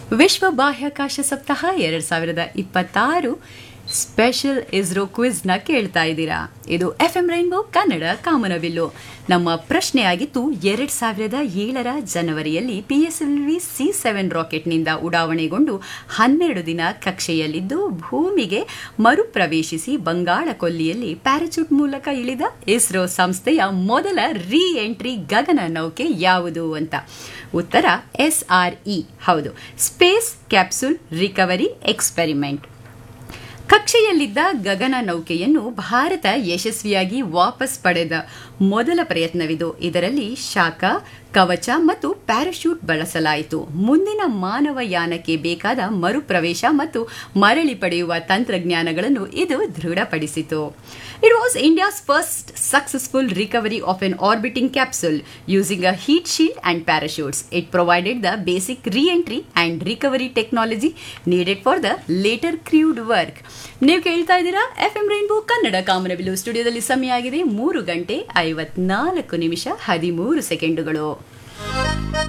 ವಿಶ್ವ ಬಾಹ್ಯಾಕಾಶ ಸಪ್ತಾಹ ಎರಡ್ ಸಾವಿರದ ಇಪ್ಪತ್ತಾರು ಸ್ಪೆಷಲ್ ಇಸ್ರೋ ಕ್ವಿಜ್ನ ಕೇಳ್ತಾ ಇದ್ದೀರಾ ಇದು ಎಫ್ ಎಂ ರೈನ್ಬೋ ಕನ್ನಡ ಕಾಮನಬಿಲ್ಲು ನಮ್ಮ ಪ್ರಶ್ನೆಯಾಗಿತ್ತು ಎರಡ್ ಸಾವಿರದ ಏಳರ ಜನವರಿಯಲ್ಲಿ ಪಿಎಸ್ಎಲ್ವಿ ಸಿ ಸೆವೆನ್ ರಾಕೆಟ್ನಿಂದ ಉಡಾವಣೆಗೊಂಡು ಹನ್ನೆರಡು ದಿನ ಕಕ್ಷೆಯಲ್ಲಿದ್ದು ಭೂಮಿಗೆ ಮರುಪ್ರವೇಶಿಸಿ ಬಂಗಾಳ ಕೊಲ್ಲಿಯಲ್ಲಿ ಪ್ಯಾರಾಚೂಟ್ ಮೂಲಕ ಇಳಿದ ಇಸ್ರೋ ಸಂಸ್ಥೆಯ ಮೊದಲ ರೀ ಎಂಟ್ರಿ ಗಗನ ನೌಕೆ ಯಾವುದು ಅಂತ ಉತ್ತರ ಎಸ್ಆರ್ಇ ಹೌದು ಸ್ಪೇಸ್ ಕ್ಯಾಪ್ಸುಲ್ ರಿಕವರಿ ಎಕ್ಸ್ಪೆರಿಮೆಂಟ್ ಕಕ್ಷೆಯಲ್ಲಿದ್ದ ಗಗನ ನೌಕೆಯನ್ನು ಭಾರತ ಯಶಸ್ವಿಯಾಗಿ ವಾಪಸ್ ಪಡೆದ ಮೊದಲ ಪ್ರಯತ್ನವಿದು ಇದರಲ್ಲಿ ಶಾಖ ಕವಚ ಮತ್ತು ಪ್ಯಾರಾಶೂಟ್ ಬಳಸಲಾಯಿತು ಮುಂದಿನ ಮಾನವ ಯಾನಕ್ಕೆ ಬೇಕಾದ ಮರುಪ್ರವೇಶ ಮತ್ತು ಮರಳಿ ಪಡೆಯುವ ತಂತ್ರಜ್ಞಾನಗಳನ್ನು ಇದು ದೃಢಪಡಿಸಿತು it was India's first successful recovery of an orbiting capsule using a heat shield and parachutes it provided the basic reentry and recovery technology needed for the later crewed work ನೀವು ಕೇಳ್ತಾ ಇದ್ದೀರಾ F M rainbow Kannada ಕಾಮನಬಿಲ್ಲು ಸ್ಟುಡಿಯೋದಲ್ಲಿ ಸಮಯ ಆಗಿದೆ ಮೂರು ಗಂಟೆ ಐವತ್ನಾಲ್ಕು ನಿಮಿಷ ಹದಿಮೂರು ಸೆಕೆಂಡುಗಳು